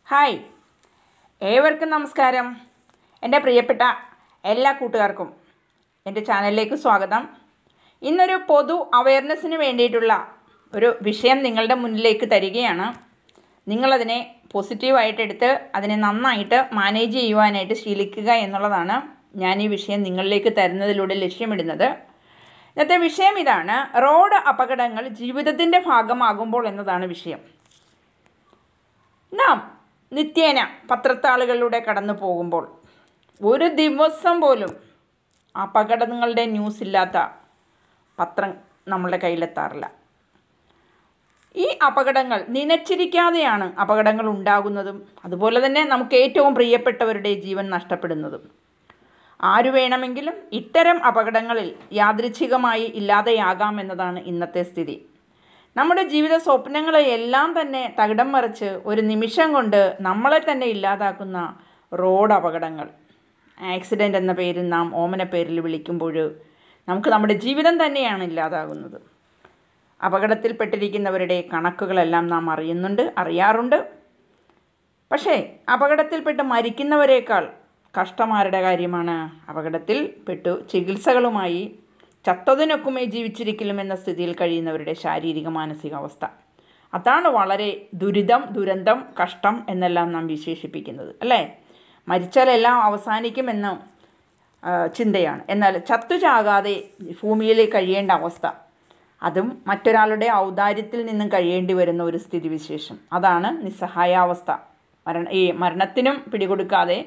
hi ഏവർക്കും നമസ്കാരം എൻ്റെ പ്രിയപ്പെട്ട എല്ലാ കൂട്ടുകാർക്കും എൻ്റെ ചാനലിലേക്ക് സ്വാഗതം ഇന്നൊരു പൊതു അവയർനെസ്സിന് വേണ്ടിയിട്ടുള്ള ഒരു വിഷയം നിങ്ങളുടെ മുന്നിലേക്ക് തരികയാണ് നിങ്ങളതിനെ പോസിറ്റീവായിട്ട് എടുത്ത് അതിനെ നന്നായിട്ട് മാനേജ് ചെയ്യുവാനായിട്ട് ശീലിക്കുക എന്നുള്ളതാണ് ഞാൻ ഈ വിഷയം നിങ്ങളിലേക്ക് തരുന്നതിലൂടെ ലക്ഷ്യമിടുന്നത് ഇന്നത്തെ വിഷയം ഇതാണ് റോഡ് അപകടങ്ങൾ ജീവിതത്തിൻ്റെ ഭാഗമാകുമ്പോൾ എന്നതാണ് വിഷയം നാം നിത്യേന പത്രത്താളുകളിലൂടെ കടന്നു പോകുമ്പോൾ ഒരു ദിവസം പോലും അപകടങ്ങളുടെ ന്യൂസ് ഇല്ലാത്ത പത്രം നമ്മളുടെ കയ്യിലെത്താറില്ല ഈ അപകടങ്ങൾ നനച്ചിരിക്കാതെയാണ് അപകടങ്ങൾ ഉണ്ടാകുന്നതും അതുപോലെ തന്നെ നമുക്ക് ഏറ്റവും പ്രിയപ്പെട്ടവരുടെ ജീവൻ നഷ്ടപ്പെടുന്നതും ആരു വേണമെങ്കിലും ഇത്തരം അപകടങ്ങളിൽ യാദൃച്ഛികമായി ഇല്ലാതെയാകാം എന്നതാണ് ഇന്നത്തെ സ്ഥിതി നമ്മുടെ ജീവിത സ്വപ്നങ്ങളെ എല്ലാം തന്നെ തകിടം മറിച്ച് ഒരു നിമിഷം കൊണ്ട് നമ്മളെ തന്നെ ഇല്ലാതാക്കുന്ന റോഡ് അപകടങ്ങൾ ആക്സിഡൻ്റ് എന്ന പേരിൽ നാം ഓമന പേരിൽ വിളിക്കുമ്പോൾ നമുക്ക് നമ്മുടെ ജീവിതം തന്നെയാണ് ഇല്ലാതാകുന്നത് അപകടത്തിൽപ്പെട്ടിരിക്കുന്നവരുടെ കണക്കുകളെല്ലാം നാം അറിയുന്നുണ്ട് അറിയാറുണ്ട് പക്ഷേ അപകടത്തിൽപ്പെട്ട് മരിക്കുന്നവരെക്കാൾ കഷ്ടമാരുടെ കാര്യമാണ് അപകടത്തിൽ പെട്ടു ചികിത്സകളുമായി ചത്തതിനൊക്കുമേ ജീവിച്ചിരിക്കലും എന്ന സ്ഥിതിയിൽ കഴിയുന്നവരുടെ ശാരീരിക മാനസികാവസ്ഥ അതാണ് വളരെ ദുരിതം ദുരന്തം കഷ്ടം എന്നെല്ലാം നാം വിശേഷിപ്പിക്കുന്നത് അല്ലേ മരിച്ചാലെല്ലാം അവസാനിക്കുമെന്ന ആ, ചിന്തയാണ് എന്നാൽ ചത്തുചാകാതെ ഭൂമിയിൽ കഴിയേണ്ട അവസ്ഥ അതും മറ്റൊരാളുടെ ഔദാര്യത്തിൽ നിന്നും കഴിയേണ്ടി വരുന്ന ഒരു സ്ഥിതിവിശേഷം അതാണ് നിസ്സഹായാവസ്ഥ മരണ ഈ മരണത്തിനും പിടികൊടുക്കാതെ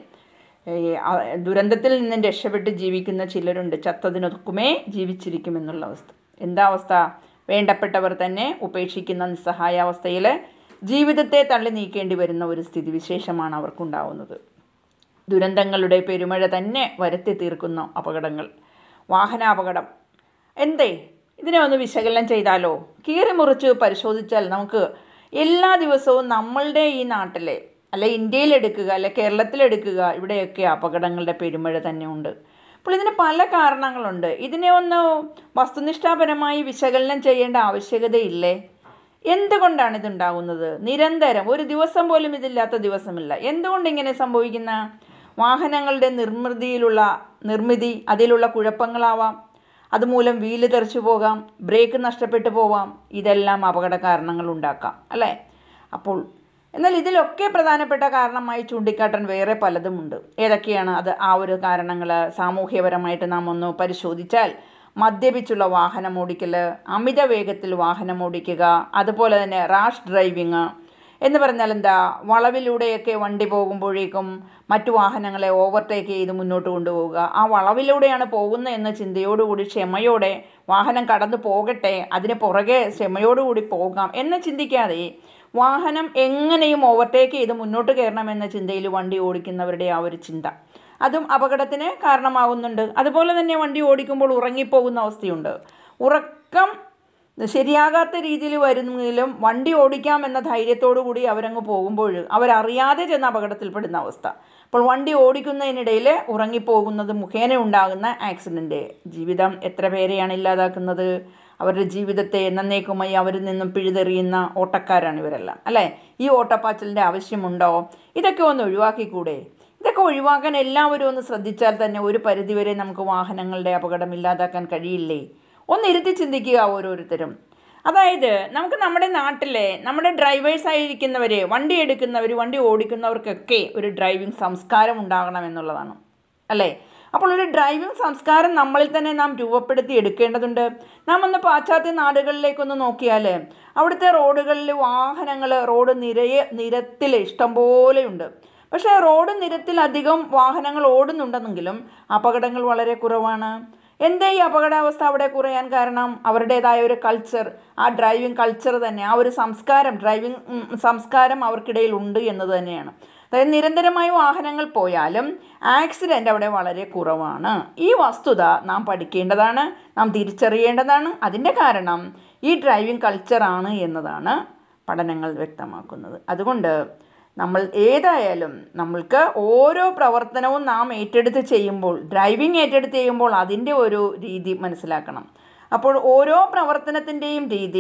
ഈ അ- ദുരന്തത്തിൽ നിന്നും രക്ഷപ്പെട്ട് ജീവിക്കുന്ന ചിലരുണ്ട് ചത്തതിനൊക്കുമേ ജീവിച്ചിരിക്കുമെന്നുള്ള അവസ്ഥ എന്താ അവസ്ഥ വേണ്ടപ്പെട്ടവർ തന്നെ ഉപേക്ഷിക്കുന്ന നിസ്സഹായാവസ്ഥയിൽ ജീവിതത്തെ തള്ളി നീക്കേണ്ടി വരുന്ന ഒരു സ്ഥിതിവിശേഷമാണ് അവർക്കുണ്ടാവുന്നത് ദുരന്തങ്ങളുടെ പെരുമഴ തന്നെ വരുത്തി തീർക്കുന്ന അപകടങ്ങൾ വാഹനാപകടം എന്തേ ഇതിനെ ഒന്ന് വിശകലനം ചെയ്താലോ കീറി മുറിച്ച് പരിശോധിച്ചാൽ നമുക്ക് എല്ലാ ദിവസവും നമ്മളുടെ ഈ നാട്ടിലെ അല്ലെ ഇന്ത്യയിലെടുക്കുക അല്ലെ കേരളത്തിലെടുക്കുക ഇവിടെയൊക്കെ അപകടങ്ങളുടെ പെരുമഴ തന്നെ ഉണ്ട് അപ്പോൾ ഇതിന് പല കാരണങ്ങളുണ്ട് ഇതിനെ ഒന്ന് വസ്തുനിഷ്ഠാപരമായി വിശകലനം ചെയ്യേണ്ട ആവശ്യകതയില്ലേ എന്തുകൊണ്ടാണ് ഇതുണ്ടാകുന്നത് നിരന്തരം ഒരു ദിവസം പോലും ഇതില്ലാത്ത ദിവസമില്ല എന്തുകൊണ്ട് ഇങ്ങനെ സംഭവിക്കുന്ന വാഹനങ്ങളുടെ നിർമ്മിതിയിലുള്ള നിർമ്മിതി അതിലുള്ള കുഴപ്പങ്ങളാവാം അതുമൂലം വീല് തെറിച്ചു പോകാം ബ്രേക്ക് നഷ്ടപ്പെട്ടു പോവാം ഇതെല്ലാം അപകട കാരണങ്ങൾ ഉണ്ടാക്കാം അല്ലേ അപ്പോൾ എന്നാൽ ഇതിലൊക്കെ പ്രധാനപ്പെട്ട കാരണമായി ചൂണ്ടിക്കാട്ടാൻ വേറെ പലതുമുണ്ട് ഏതൊക്കെയാണ് അത് ആ ഒരു കാരണങ്ങൾ സാമൂഹ്യപരമായിട്ട് നാം ഒന്ന് പരിശോധിച്ചാൽ മദ്യപിച്ചുള്ള വാഹനം ഓടിക്കൽ അമിത വേഗത്തിൽ വാഹനം ഓടിക്കുക അതുപോലെ തന്നെ റാഷ് ഡ്രൈവിങ് എന്ന് പറഞ്ഞാൽ എന്താ വളവിലൂടെയൊക്കെ വണ്ടി പോകുമ്പോഴേക്കും മറ്റു വാഹനങ്ങളെ ഓവർടേക്ക് ചെയ്ത് മുന്നോട്ട് കൊണ്ടുപോവുക ആ വളവിലൂടെയാണ് പോകുന്നത് എന്ന ചിന്തയോടുകൂടി ക്ഷമയോടെ വാഹനം കടന്നു പോകട്ടെ അതിന് പുറകെ ക്ഷമയോടുകൂടി പോകാം എന്ന് ചിന്തിക്കാതെ വാഹനം എങ്ങനെയും ഓവർടേക്ക് ചെയ്ത് മുന്നോട്ട് കയറണമെന്ന ചിന്തയിൽ വണ്ടി ഓടിക്കുന്നവരുടെ ആ ഒരു ചിന്ത അതും അപകടത്തിന് കാരണമാകുന്നുണ്ട് അതുപോലെ തന്നെ വണ്ടി ഓടിക്കുമ്പോൾ ഉറങ്ങിപ്പോകുന്ന അവസ്ഥയുണ്ട് ഉറക്കം ശരിയാകാത്ത രീതിയിൽ വരുന്നെങ്കിലും വണ്ടി ഓടിക്കാം എന്ന ധൈര്യത്തോടു കൂടി അവരങ്ങ് പോകുമ്പോൾ അവരറിയാതെ ചെന്ന് അപകടത്തിൽപ്പെടുന്ന അവസ്ഥ അപ്പോൾ വണ്ടി ഓടിക്കുന്നതിനിടയിൽ ഉറങ്ങിപ്പോകുന്നത് മുഖേന ഉണ്ടാകുന്ന ആക്സിഡൻറ്റ് ജീവിതം എത്ര പേരെയാണ് ഇല്ലാതാക്കുന്നത് അവരുടെ ജീവിതത്തെ എന്നേക്കുമായി അവരിൽ നിന്നും പിഴുതെറിയുന്ന ഓട്ടക്കാരാണ് ഇവരെല്ലാം അല്ലേ ഈ ഓട്ടപ്പാച്ചിലിൻ്റെ ആവശ്യമുണ്ടോ ഇതൊക്കെ ഒന്ന് ഒഴിവാക്കിക്കൂടെ ഇതൊക്കെ ഒഴിവാക്കാൻ എല്ലാവരും ഒന്ന് ശ്രദ്ധിച്ചാൽ തന്നെ ഒരു പരിധിവരെ നമുക്ക് വാഹനങ്ങളുടെ അപകടം ഇല്ലാതാക്കാൻ കഴിയില്ലേ ഒന്ന് ഇരുത്തി ചിന്തിക്കുക ഓരോരുത്തരും അതായത് നമുക്ക് നമ്മുടെ നാട്ടിലെ നമ്മുടെ ഡ്രൈവേഴ്സ് ആയിരിക്കുന്നവർ വണ്ടി എടുക്കുന്നവർ വണ്ടി ഓടിക്കുന്നവർക്കൊക്കെ ഒരു ഡ്രൈവിംഗ് സംസ്കാരം ഉണ്ടാകണം എന്നുള്ളതാണ് അല്ലേ അപ്പോൾ ഒരു ഡ്രൈവിംഗ് സംസ്കാരം നമ്മളിൽ തന്നെ നാം രൂപപ്പെടുത്തി എടുക്കേണ്ടതുണ്ട് നാം ഒന്ന് പാശ്ചാത്യ നാടുകളിലേക്കൊന്ന് നോക്കിയാൽ അവിടുത്തെ റോഡുകളിൽ വാഹനങ്ങൾ റോഡ് നിരയെ നിരത്തിൽ ഇഷ്ടംപോലെയുണ്ട് പക്ഷേ റോഡ് നിരത്തിൽ അധികം വാഹനങ്ങൾ ഓടുന്നുണ്ടെന്നെങ്കിലും അപകടങ്ങൾ വളരെ കുറവാണ് എന്തേ ഈ അപകടാവസ്ഥ അവിടെ കുറയാൻ കാരണം അവരുടേതായ ഒരു കൾച്ചർ ആ ഡ്രൈവിംഗ് കൾച്ചർ തന്നെ ആ ഒരു സംസ്കാരം ഡ്രൈവിംഗ് ഉം, സംസ്കാരം അവർക്കിടയിൽ ഉണ്ട് എന്നത് തന്നെയാണ് അതായത് നിരന്തരമായി വാഹനങ്ങൾ പോയാലും ആക്സിഡൻ്റ് അവിടെ വളരെ കുറവാണ് ഈ വസ്തുത നാം പഠിക്കേണ്ടതാണ് നാം തിരിച്ചറിയേണ്ടതാണ് അതിൻ്റെ കാരണം ഈ ഡ്രൈവിംഗ് കൾച്ചറാണ് എന്നതാണ് പഠനങ്ങൾ വ്യക്തമാക്കുന്നത് അതുകൊണ്ട് നമ്മൾ ഏതായാലും നമ്മൾക്ക് ഓരോ പ്രവർത്തനവും നാം ഏറ്റെടുത്ത് ചെയ്യുമ്പോൾ ഡ്രൈവിംഗ് ഏറ്റെടുത്ത് ചെയ്യുമ്പോൾ അതിൻ്റെ ഒരു രീതി മനസ്സിലാക്കണം അപ്പോൾ ഓരോ പ്രവർത്തനത്തിൻ്റെയും രീതി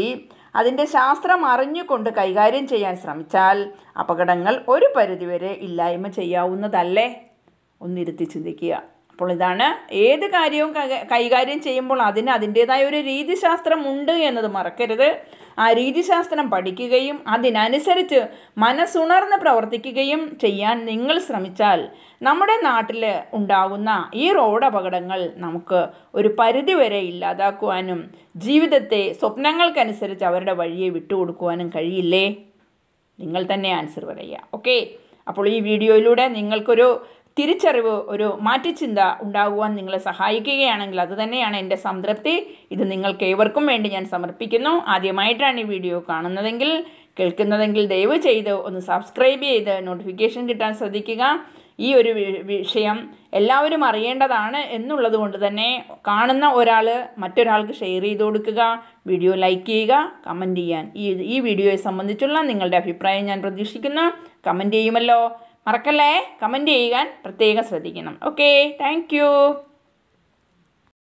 അതിൻ്റെ ശാസ്ത്രം അറിഞ്ഞുകൊണ്ട് കൈകാര്യം ചെയ്യാൻ ശ്രമിച്ചാൽ അപകടങ്ങൾ ഒരു പരിധിവരെ ഇല്ലായ്മ ചെയ്യാവുന്നതല്ലേ ഒന്നിരുത്തി ചിന്തിക്കുക അപ്പോൾ ഇതാണ് ഏത് കാര്യവും കൈ- കൈകാര്യം ചെയ്യുമ്പോൾ അതിന് അതിൻ്റേതായ ഒരു രീതിശാസ്ത്രം ഉണ്ട് എന്നത് മറക്കരുത് ആ രീതിശാസ്ത്രം പഠിക്കുകയും അതിനനുസരിച്ച് മനസ്സുണർന്ന് പ്രവർത്തിക്കുകയും ചെയ്യാൻ നിങ്ങൾ ശ്രമിച്ചാൽ നമ്മുടെ നാട്ടിൽ ഉണ്ടാകുന്ന ഈ റോഡ് അപകടങ്ങൾ നമുക്ക് ഒരു പരിധിവരെ ഇല്ലാതാക്കുവാനും ജീവിതത്തെ സ്വപ്നങ്ങൾക്കനുസരിച്ച് അവരുടെ വഴിയെ വിട്ടുകൊടുക്കുവാനും കഴിയില്ലേ നിങ്ങൾ തന്നെ ആൻസർ പറയുക ഓക്കെ അപ്പോൾ ഈ വീഡിയോയിലൂടെ നിങ്ങൾക്കൊരു തിരിച്ചറിവ് ഒരു മാറ്റിച്ചിന്ത ഉണ്ടാകുവാൻ നിങ്ങളെ സഹായിക്കുകയാണെങ്കിൽ അത് തന്നെയാണ് എൻ്റെ സംതൃപ്തി ഇത് നിങ്ങൾക്ക് ഏവർക്കും വേണ്ടി ഞാൻ സമർപ്പിക്കുന്നു ആദ്യമായിട്ടാണ് ഈ വീഡിയോ കാണുന്നതെങ്കിൽ കേൾക്കുന്നതെങ്കിൽ ദയവ് ചെയ്ത് ഒന്ന് സബ്സ്ക്രൈബ് ചെയ്ത് നോട്ടിഫിക്കേഷൻ കിട്ടാൻ ശ്രദ്ധിക്കുക ഈ ഒരു വി- വിഷയം എല്ലാവരും അറിയേണ്ടതാണ് എന്നുള്ളത് കൊണ്ട് തന്നെ കാണുന്ന ഒരാൾ മറ്റൊരാൾക്ക് ഷെയർ ചെയ്ത് കൊടുക്കുക വീഡിയോ ലൈക്ക് ചെയ്യുക കമൻറ്റ് ചെയ്യാൻ ഈ ഈ വീഡിയോയെ സംബന്ധിച്ചുള്ള നിങ്ങളുടെ അഭിപ്രായം ഞാൻ പ്രതീക്ഷിക്കുന്നു കമൻറ്റ് ചെയ്യുമല്ലോ മറക്കല്ലേ കമൻറ്റ് ചെയ്യാൻ പ്രത്യേകം ശ്രദ്ധിക്കണം ഓക്കെ താങ്ക്